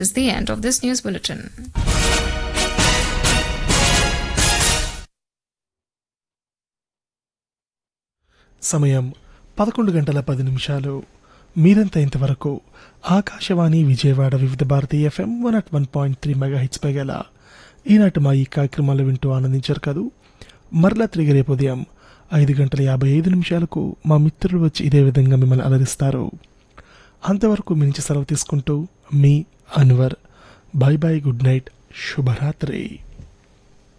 is the end of this news bulletin. సమయం పదకొండు గంటల పది నిమిషాలు మీరంతా ఇంతవరకు Akashvani Vijayawada Vividh Bharati FM one at one point three mega hits పై గల ఈనాటి మా ఈ కార్యక్రమాలు వింటూ ఆనందించారు కదూ మరలా తిరిగి రేపు ఉదయం ఐదు గంటల యాభై ఐదు నిమిషాలకు మా మిత్రులు వచ్చి ఇదే విధంగా మిమ్మల్ని అలరిస్తారు అంతవరకు మీ నుంచి సెలవు తీసుకుంటూ మీ Anwar bye bye good night శుభరాత్రి